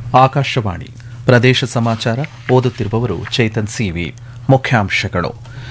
ಆಕಾಶವಾಣಿ ಪ್ರದೇಶ ಸಮಾಚಾರ ಓದುತ್ತಿರುವವರು ಚೇತನ್ ಸಿವಿ ಮುಖ್ಯಾಂಶಗಳು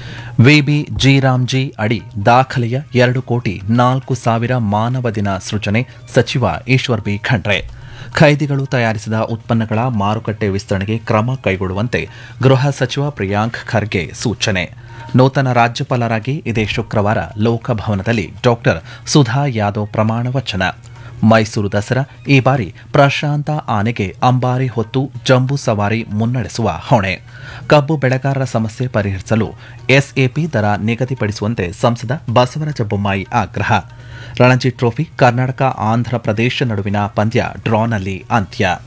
ವಿಬಿ ಜಿರಾಮ್ಜಿ ಅಡಿ ದಾಖಲೆಯ ಎರಡು ಕೋಟಿ ನಾಲ್ಕು ಸಾವಿರ ಮಾನವ ದಿನ ಸೃಜನೆ ಸಚಿವ ಈಶ್ವರ್ ಬಿ ಖಂಡ್ರೆ ಖೈದಿಗಳು ತಯಾರಿಸಿದ ಉತ್ಪನ್ನಗಳ ಮಾರುಕಟ್ಟೆ ವಿಸ್ತರಣೆಗೆ ಕ್ರಮ ಕೈಗೊಳ್ಳುವಂತೆ ಗೃಹ ಸಚಿವ ಪ್ರಿಯಾಂಕ್ ಖರ್ಗೆ ಸೂಚನೆ ನೂತನ ರಾಜ್ಯಪಾಲರಾಗಿ ಇದೇ ಶುಕ್ರವಾರ ಲೋಕಭವನದಲ್ಲಿ ಡಾಕ್ಟರ್ ಸುಧಾ ಯಾದವ್ ಪ್ರಮಾಣ ವಚನ ಮೈಸೂರು ದಸರಾ ಈ ಬಾರಿ ಪ್ರಶಾಂತ ಆನೆಗೆ ಅಂಬಾರಿ ಹೊತ್ತು ಜಂಬೂ ಸವಾರಿ ಮುನ್ನಡೆಸುವ ಹೊಣೆ ಕಬ್ಬು ಬೆಳೆಗಾರರ ಸಮಸ್ಯೆ ಪರಿಹರಿಸಲು ಎಸ್ಎಪಿ ದರ ನಿಗದಿಪಡಿಸುವಂತೆ ಸಂಸದ ಬಸವರಾಜ ಬೊಮ್ಮಾಯಿ ಆಗ್ರಹ ರಣಜಿ ಟ್ರೋಫಿ ಕರ್ನಾಟಕ ಆಂಧ್ರ ಪ್ರದೇಶ ನಡುವಿನ ಪಂದ್ಯ ಡ್ರಾನಲ್ಲಿ ಅಂತ್ಯ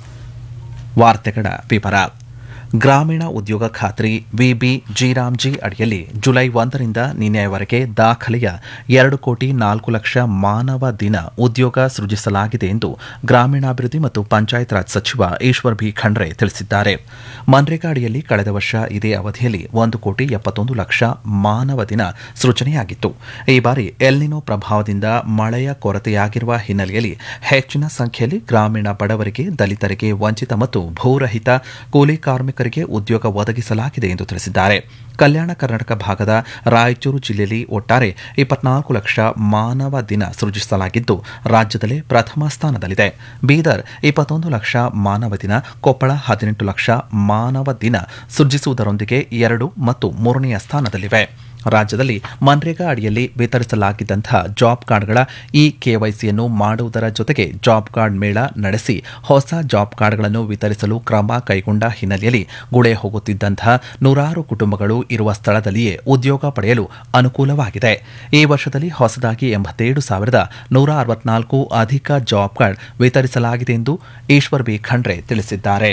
ವಾರ್ತೆಗಳ ವಿವರ ಗ್ರಾಮೀಣ ಉದ್ಯೋಗ ಖಾತ್ರಿ ವಿಬಿ ಜಿರಾಮ್ಜಿ ಅಡಿಯಲ್ಲಿ ಜುಲೈ ಒಂದರಿಂದ ನಿನ್ನೆಯವರೆಗೆ ದಾಖಲೆಯ ಎರಡು ಕೋಟಿ ನಾಲ್ಕು ಲಕ್ಷ ಮಾನವ ದಿನ ಉದ್ಯೋಗ ಸೃಜಿಸಲಾಗಿದೆ ಎಂದು ಗ್ರಾಮೀಣಾಭಿವೃದ್ಧಿ ಮತ್ತು ಪಂಚಾಯತ್ ರಾಜ್ ಸಚಿವ ಈಶ್ವರ್ ಬಿ ಖಂಡ್ರೆ ತಿಳಿಸಿದ್ದಾರೆ ಮನ್ರೇಗಾ ಅಡಿಯಲ್ಲಿ ಕಳೆದ ವರ್ಷ ಇದೇ ಅವಧಿಯಲ್ಲಿ ಒಂದು ಕೋಟಿ ಎಪ್ಪತ್ತೊಂದು ಲಕ್ಷ ಮಾನವ ದಿನ ಸೃಜನೆಯಾಗಿತ್ತು ಈ ಬಾರಿ ಎಲ್ನಿನೋ ಪ್ರಭಾವದಿಂದ ಮಳೆಯ ಕೊರತೆಯಾಗಿರುವ ಹಿನ್ನೆಲೆಯಲ್ಲಿ ಹೆಚ್ಚಿನ ಸಂಖ್ಯೆಯಲ್ಲಿ ಗ್ರಾಮೀಣ ಬಡವರಿಗೆ ದಲಿತರಿಗೆ ವಂಚಿತ ಮತ್ತು ಭೂರಹಿತ ಕೂಲಿ ಕಾರ್ಮಿಕರಿಗೆ ಉದ್ಯೋಗ ಒದಗಿಸಲಾಗಿದೆ ಎಂದು ತಿಳಿಸಿದ್ದಾರೆ ಕಲ್ಯಾಣ ಕರ್ನಾಟಕ ಭಾಗದ ರಾಯಚೂರು ಜಿಲ್ಲೆಯಲ್ಲಿ ಒಟ್ಟಾರೆ ಇಪ್ಪತ್ನಾಲ್ಕು ಲಕ್ಷ ಮಾನವ ದಿನ ಸೃಜಿಸಲಾಗಿದ್ದು ರಾಜ್ಯದಲ್ಲೇ ಪ್ರಥಮ ಸ್ಥಾನದಲ್ಲಿದೆ ಬೀದರ್ ಇಪ್ಪತ್ತೊಂದು ಲಕ್ಷ ಮಾನವ ದಿನ ಕೊಪ್ಪಳ ಹದಿನೆಂಟು ಲಕ್ಷ ಮಾನವ ದಿನ ಸೃಜಿಸುವುದರೊಂದಿಗೆ ಎರಡು ಮತ್ತು ಮೂರನೆಯ ಸ್ಥಾನದಲ್ಲಿವೆ ರಾಜ್ಯದಲ್ಲಿ ಮನ್ರೇಗಾ ಅಡಿಯಲ್ಲಿ ವಿತರಿಸಲಾಗಿದ್ದಂತಹ ಜಾಬ್ ಕಾರ್ಡ್ಗಳ ಇ ಕೆವೈಸಿಯನ್ನು ಮಾಡುವುದರ ಜೊತೆಗೆ ಜಾಬ್ ಕಾರ್ಡ್ ಮೇಳ ನಡೆಸಿ ಹೊಸ ಜಾಬ್ ಕಾರ್ಡ್ಗಳನ್ನು ವಿತರಿಸಲು ಕ್ರಮ ಕೈಗೊಂಡ ಹಿನ್ನೆಲೆಯಲ್ಲಿ ಗುಳೆ ಹೋಗುತ್ತಿದ್ದಂತಹ ನೂರಾರು ಕುಟುಂಬಗಳು ಇರುವ ಸ್ಥಳದಲ್ಲಿಯೇ ಉದ್ಯೋಗ ಪಡೆಯಲು ಅನುಕೂಲವಾಗಿದೆ ಈ ವರ್ಷದಲ್ಲಿ ಹೊಸದಾಗಿ ಎಂಬತ್ತೇಳು ಸಾವಿರದ ನೂರ ಅರವತ್ನಾಲ್ಕು ಅಧಿಕ ಜಾಬ್ ಕಾರ್ಡ್ ವಿತರಿಸಲಾಗಿದೆ ಎಂದು ಈಶ್ವರ್ ಬಿ ಖಂಡ್ರೆ ತಿಳಿಸಿದ್ದಾರೆ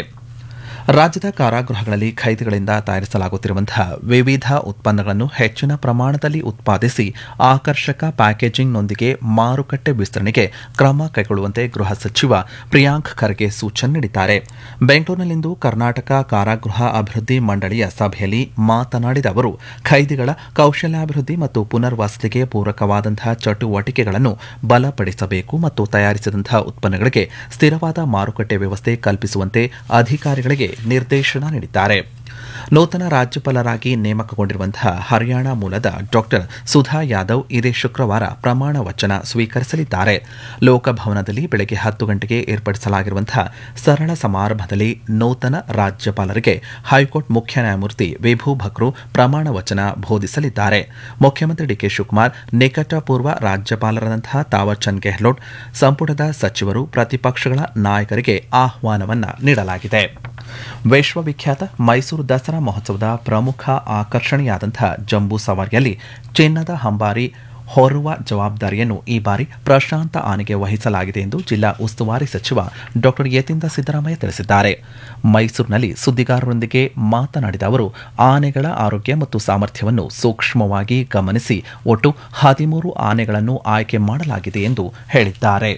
ರಾಜ್ಯದ ಕಾರಾಗೃಹಗಳಲ್ಲಿ ಖೈದಿಗಳಿಂದ ತಯಾರಿಸಲಾಗುತ್ತಿರುವಂತಹ ವಿವಿಧ ಉತ್ಪನ್ನಗಳನ್ನು ಹೆಚ್ಚಿನ ಪ್ರಮಾಣದಲ್ಲಿ ಉತ್ಪಾದಿಸಿ ಆಕರ್ಷಕ ಪ್ಯಾಕೇಜಿಂಗ್ನೊಂದಿಗೆ ಮಾರುಕಟ್ಟೆ ವಿಸ್ತರಣೆಗೆ ಕ್ರಮ ಕೈಗೊಳ್ಳುವಂತೆ ಗೃಹ ಸಚಿವ ಪ್ರಿಯಾಂಕ್ ಖರ್ಗೆ ಸೂಚನೆ ನೀಡಿದ್ದಾರೆ ಬೆಂಗಳೂರಿನಲ್ಲಿಂದು ಕರ್ನಾಟಕ ಕಾರಾಗೃಹ ಅಭಿವೃದ್ಧಿ ಮಂಡಳಿಯ ಸಭೆಯಲ್ಲಿ ಮಾತನಾಡಿದ ಅವರು ಖೈದಿಗಳ ಕೌಶಲ್ಯಾಭಿವೃದ್ಧಿ ಮತ್ತು ಪುನರ್ವಸತಿಗೆ ಪೂರಕವಾದಂತಹ ಚಟುವಟಿಕೆಗಳನ್ನು ಬಲಪಡಿಸಬೇಕು ಮತ್ತು ತಯಾರಿಸಿದಂತಹ ಉತ್ಪನ್ನಗಳಿಗೆ ಸ್ಥಿರವಾದ ಮಾರುಕಟ್ಟೆ ವ್ಯವಸ್ಥೆ ಕಲ್ಪಿಸುವಂತೆ ಅಧಿಕಾರಿಗಳಿಗೆ ನಿರ್ದೇಶನ ನೀಡಿದ್ದಾರೆ ನೂತನ ರಾಜ್ಯಪಾಲರಾಗಿ ನೇಮಕಗೊಂಡಿರುವಂತಹ ಹರಿಯಾಣ ಮೂಲದ ಡಾಕ್ಟರ್ ಸುಧಾ ಯಾದವ್ ಇದೇ ಶುಕ್ರವಾರ ಪ್ರಮಾಣ ವಚನ ಸ್ವೀಕರಿಸಲಿದ್ದಾರೆ ಲೋಕಭವನದಲ್ಲಿ ಬೆಳಗ್ಗೆ ಹತ್ತು ಗಂಟೆಗೆ ಏರ್ಪಡಿಸಲಾಗಿರುವಂತಹ ಸರಳ ಸಮಾರಂಭದಲ್ಲಿ ನೂತನ ರಾಜ್ಯಪಾಲರಿಗೆ ಹೈಕೋರ್ಟ್ ಮುಖ್ಯ ನ್ಯಾಯಮೂರ್ತಿ ವಿಭು ಭಕ್ರು ಪ್ರಮಾಣ ವಚನ ಬೋಧಿಸಲಿದ್ದಾರೆ ಮುಖ್ಯಮಂತ್ರಿ ಡಿಕೆ ಶಿವಕುಮಾರ್ ನಿಕಟಪೂರ್ವ ರಾಜ್ಯಪಾಲರಾದಂತಹ ತಾವರ್ಚಂದ್ ಗೆಹ್ಲೋಟ್ ಸಂಪುಟದ ಸಚಿವರು ಪ್ರತಿಪಕ್ಷಗಳ ನಾಯಕರಿಗೆ ಆಹ್ವಾನವನ್ನ ನೀಡಲಾಗಿದೆ ವಿಶ್ವವಿಖ್ಯಾತ ಮೈಸೂರು ದಸರಾ ಮಹೋತ್ಸವದ ಪ್ರಮುಖ ಆಕರ್ಷಣೆಯಾದಂತಹ ಜಂಬೂ ಸವಾರಿಯಲ್ಲಿ ಚಿನ್ನದ ಹಂಬಾರಿ ಹೊರುವ ಜವಾಬ್ದಾರಿಯನ್ನು ಈ ಬಾರಿ ಪ್ರಶಾಂತ ಆನೆಗೆ ವಹಿಸಲಾಗಿದೆ ಎಂದು ಜಿಲ್ಲಾ ಉಸ್ತುವಾರಿ ಸಚಿವ ಡಾ ಯತೀಂದ್ರ ಸಿದ್ದರಾಮಯ್ಯ ತಿಳಿಸಿದ್ದಾರೆ ಮೈಸೂರಿನಲ್ಲಿ ಸುದ್ದಿಗಾರರೊಂದಿಗೆ ಮಾತನಾಡಿದ ಅವರು ಆನೆಗಳ ಆರೋಗ್ಯ ಮತ್ತು ಸಾಮರ್ಥ್ಯವನ್ನು ಸೂಕ್ಷ್ಮವಾಗಿ ಗಮನಿಸಿ ಒಟ್ಟು ಹದಿಮೂರು ಆನೆಗಳನ್ನು ಆಯ್ಕೆ ಮಾಡಲಾಗಿದೆ ಎಂದು ಹೇಳಿದ್ದಾರೆ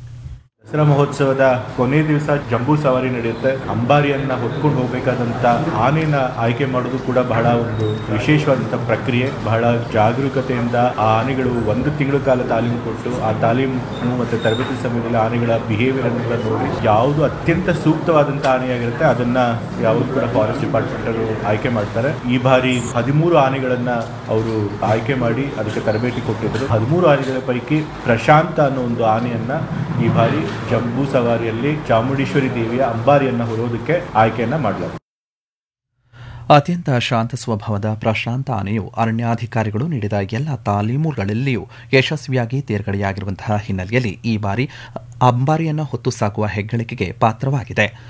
ದಸರಾ ಮಹೋತ್ಸವದ ಕೊನೆ ದಿವಸ ಜಂಬೂ ಸವಾರಿ ನಡೆಯುತ್ತೆ ಅಂಬಾರಿಯನ್ನ ಹೊತ್ಕೊಂಡು ಹೋಗ್ಬೇಕಾದಂತ ಆನೆನ ಆಯ್ಕೆ ಮಾಡೋದು ಕೂಡ ಬಹಳ ಒಂದು ವಿಶೇಷವಾದಂತ ಪ್ರಕ್ರಿಯೆ ಬಹಳ ಜಾಗರೂಕತೆಯಿಂದ ಆ ಆನೆಗಳು ಒಂದು ತಿಂಗಳ ಕಾಲ ತಾಲೀಮು ಕೊಟ್ಟು ಆ ತಾಲೀಮು ಮತ್ತೆ ತರಬೇತಿ ಸಮಯದಲ್ಲಿ ಆನೆಗಳ ಬಿಹೇವಿಯರ್ ಅನ್ನು ಕೂಡ ನೋಡಿ ಯಾವುದು ಅತ್ಯಂತ ಸೂಕ್ತವಾದಂತ ಆನೆಯಾಗಿರುತ್ತೆ ಅದನ್ನ ಯಾವುದು ಕೂಡ ಫಾರೆಸ್ಟ್ ಡಿಪಾರ್ಟ್ಮೆಂಟ್ ಅವರು ಆಯ್ಕೆ ಮಾಡ್ತಾರೆ ಈ ಬಾರಿ ಹದಿಮೂರು ಆನೆಗಳನ್ನ ಅವರು ಆಯ್ಕೆ ಮಾಡಿ ಅದಕ್ಕೆ ತರಬೇತಿ ಕೊಟ್ಟಿದ್ರು ಹದಿಮೂರು ಆನೆಗಳ ಪೈಕಿ ಪ್ರಶಾಂತ ಅನ್ನೋ ಒಂದು ಆನೆಯನ್ನ ಈ ಬಾರಿ ಜಂಬೂ ಸವಾರಿಯಲ್ಲಿ ಚಾಮುಂಡೇಶ್ವರಿ ದೇವಿಯ ಅಂಬಾರಿಯನ್ನ ಹೊರೋದಕ್ಕೆ ಆಯ್ಕೆಯನ್ನ ಮಾಡಲಾಗಿದೆ ಅತ್ಯಂತ ಶಾಂತ ಸ್ವಭಾವದ ಪ್ರಶಾಂತ ಆನೆಯು ಅರಣ್ಯಾಧಿಕಾರಿಗಳು ನೀಡಿದ ಎಲ್ಲ ತಾಲೀಮುಗಳಲ್ಲಿಯೂ ಯಶಸ್ವಿಯಾಗಿ ತೇರ್ಗಡೆಯಾಗಿರುವಂತಹ ಹಿನ್ನೆಲೆಯಲ್ಲಿ ಈ ಬಾರಿ ಅಂಬಾರಿಯನ್ನು ಹೊತ್ತು ಸಾಗುವ ಹೆಗ್ಗಳಿಕೆಗೆ ಪಾತ್ರವಾಗಿದೆ